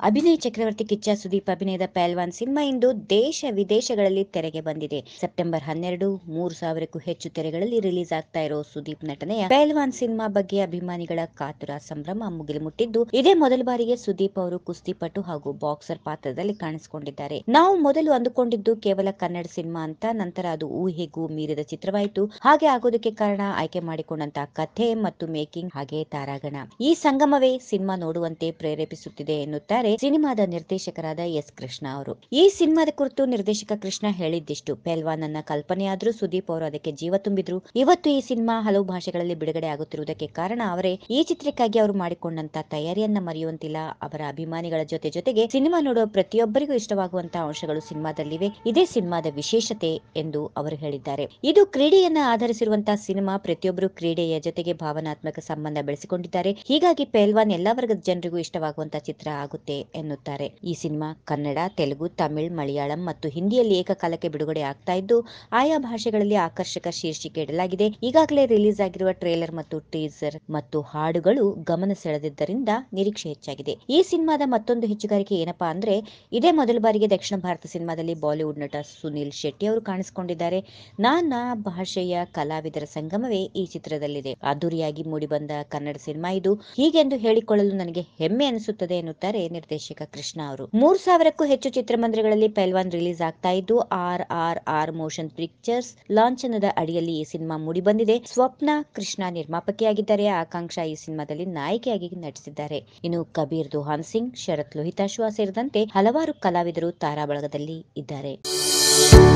ಅಭಿನಯ ಚಕ್ರವರ್ತಿ ಕಿಚ್ಚ ಸುದೀಪ್ ಅಭಿನಯದ ಪಹಲ್ವಾನ್ ಸಿನಿಮಾ ಇಂದು ದೇಶ ವಿದೇಶಗಳಲ್ಲಿ ತೆರೆಗೆ ಬಂದಿದೆ ಸೆಪ್ಟೆಂಬರ್ ಹನ್ನೆರಡು ಮೂರು ಸಾವಿರಕ್ಕೂ ಹೆಚ್ಚು ತೆರೆಗಳಲ್ಲಿ ರಿಲೀಸ್ ಆಗ್ತಾ ಇರೋ ಸುದೀಪ್ ನಟನೆಯ ಪಹಲ್ವಾನ್ ಸಿನಿಮಾ ಬಗ್ಗೆ ಅಭಿಮಾನಿಗಳ ಕಾತುರ ಸಂಭ್ರಮ ಮುಗಿಲು ಮುಟ್ಟಿದ್ದು ಇದೇ ಮೊದಲ ಬಾರಿಗೆ ಸುದೀಪ್ ಅವರು ಕುಸ್ತಿಪಟು ಹಾಗೂ ಬಾಕ್ಸರ್ ಪಾತ್ರದಲ್ಲಿ ಕಾಣಿಸಿಕೊಂಡಿದ್ದಾರೆ ನಾವು ಮೊದಲು ಅಂದುಕೊಂಡಿದ್ದು ಕೇವಲ ಕನ್ನಡ ಸಿನಿಮಾ ಅಂತ ನಂತರ ಅದು ಊಹೆಗೂ ಮೀರಿದ ಚಿತ್ರವಾಯಿತು ಹಾಗೆ ಆಗೋದಕ್ಕೆ ಕಾರಣ ಆಯ್ಕೆ ಮಾಡಿಕೊಂಡಂತ ಕಥೆ ಮತ್ತು ಮೇಕಿಂಗ್ ಹಾಗೆ ತಾರಾಗಣ ಈ ಸಂಗಮವೇ ಸಿನಿಮಾ ನೋಡುವಂತೆ ಪ್ರೇರೇಪಿಸುತ್ತಿದೆ ಎನ್ನುತ್ತಾರೆ ಸಿನಿಮಾದ ನಿರ್ದೇಶಕರಾದ ಎಸ್ ಕೃಷ್ಣ ಅವರು ಈ ಸಿನಿಮಾದ ಕುರಿತು ನಿರ್ದೇಶಕ ಕೃಷ್ಣ ಹೇಳಿದ್ದಿಷ್ಟು ಪೆಲ್ವಾನ್ ನನ್ನ ಕಲ್ಪನೆಯಾದ್ರೂ ಸುದೀಪ್ ಅವರು ಅದಕ್ಕೆ ಜೀವ ತುಂಬಿದ್ರು ಇವತ್ತು ಈ ಸಿನಿಮಾ ಹಲವು ಭಾಷೆಗಳಲ್ಲಿ ಬಿಡುಗಡೆ ಆಗುತ್ತಿರುವುದಕ್ಕೆ ಕಾರಣ ಅವರೇ ಈ ಚಿತ್ರಕ್ಕಾಗಿ ಅವರು ಮಾಡಿಕೊಂಡಂತ ತಯಾರಿಯನ್ನ ಮರೆಯುವಂತಿಲ್ಲ ಅವರ ಅಭಿಮಾನಿಗಳ ಜೊತೆ ಜೊತೆಗೆ ಸಿನಿಮಾ ನೋಡುವ ಪ್ರತಿಯೊಬ್ಬರಿಗೂ ಇಷ್ಟವಾಗುವಂತಹ ಅಂಶಗಳು ಸಿನಿಮಾದಲ್ಲಿವೆ ಇದೇ ಸಿನಿಮಾದ ವಿಶೇಷತೆ ಎಂದು ಅವರು ಹೇಳಿದ್ದಾರೆ ಇದು ಕ್ರೀಡೆಯನ್ನ ಆಧರಿಸಿರುವಂತಹ ಸಿನಿಮಾ ಪ್ರತಿಯೊಬ್ಬರು ಕ್ರೀಡೆಯ ಜೊತೆಗೆ ಭಾವನಾತ್ಮಕ ಸಂಬಂಧ ಬೆಳೆಸಿಕೊಂಡಿದ್ದಾರೆ ಹೀಗಾಗಿ ಪೆಲ್ವಾನ್ ಎಲ್ಲಾ ವರ್ಗದ ಜನರಿಗೂ ಇಷ್ಟವಾಗುವಂತಹ ಚಿತ್ರ ಆಗುತ್ತೆ ಎನ್ನುತ್ತಾರೆ ಈ ಸಿನಿಮಾ ಕನ್ನಡ ತೆಲುಗು ತಮಿಳ್ ಮಲಯಾಳಂ ಮತ್ತು ಹಿಂದಿಯಲ್ಲಿ ಏಕಕಾಲಕ್ಕೆ ಬಿಡುಗಡೆ ಆಗ್ತಾ ಇದ್ದು ಆಯಾ ಭಾಷೆಗಳಲ್ಲಿ ಆಕರ್ಷಕ ಶೀರ್ಷಿಕೆ ಇಡಲಾಗಿದೆ ಈಗಾಗಲೇ ರಿಲೀಸ್ ಆಗಿರುವ ಟ್ರೇಲರ್ ಮತ್ತು ಟೀಸರ್ ಮತ್ತು ಹಾಡುಗಳು ಗಮನ ಸೆಳೆದಿದ್ದರಿಂದ ನಿರೀಕ್ಷೆ ಹೆಚ್ಚಾಗಿದೆ ಈ ಸಿನಿಮಾದ ಮತ್ತೊಂದು ಹೆಚ್ಚುಗಾರಿಕೆ ಏನಪ್ಪಾ ಅಂದ್ರೆ ಇದೇ ಮೊದಲ ಬಾರಿಗೆ ದಕ್ಷಿಣ ಭಾರತ ಸಿನಿಮಾದಲ್ಲಿ ಬಾಲಿವುಡ್ ನಟ ಸುನಿಲ್ ಶೆಟ್ಟಿ ಅವರು ಕಾಣಿಸಿಕೊಂಡಿದ್ದಾರೆ ನಾನಾ ಭಾಷೆಯ ಕಲಾವಿದರ ಸಂಗಮವೇ ಈ ಚಿತ್ರದಲ್ಲಿದೆ ಅದ್ದೂರಿಯಾಗಿ ಮೂಡಿಬಂದ ಕನ್ನಡ ಸಿನಿಮಾ ಇದು ಹೀಗೆಂದು ಹೇಳಿಕೊಳ್ಳಲು ನನಗೆ ಹೆಮ್ಮೆ ಅನಿಸುತ್ತದೆ ಎನ್ನುತ್ತಾರೆ ನಿರ್ದೇಶಕ ಕೃಷ್ಣ ಅವರು ಮೂರ್ ಸಾವಿರಕ್ಕೂ ಹೆಚ್ಚು ಚಿತ್ರಮಂದಿರಗಳಲ್ಲಿ ಪೈಲ್ವಾನ್ ರಿಲೀಸ್ ಆಗ್ತಾ ಇದ್ದು R R R motion pictures ಲಾಂಛನದ ಅಡಿಯಲ್ಲಿ ಈ ಸಿನಿಮಾ ಮೂಡಿಬಂದಿದೆ ಸ್ವಪ್ನ ಕೃಷ್ಣ ನಿರ್ಮಾಪಕಿಯಾಗಿದ್ದಾರೆ ಆಕಾಂಕ್ಷಾ ಈ ಸಿನಿಮಾದಲ್ಲಿ ನಾಯಕಿಯಾಗಿ ನಟಿಸಿದ್ದಾರೆ ಇನ್ನು ಕಬೀರ್ ದುಹಾನ್ ಸಿಂಗ್ ಶರತ್ ಲೋಹಿತಾಶ್ವ ಸೇರಿದಂತೆ ಹಲವಾರು ಕಲಾವಿದರು ತಾರಾ ಬಳಗದಲ್ಲಿ ಇದ್ದಾರೆ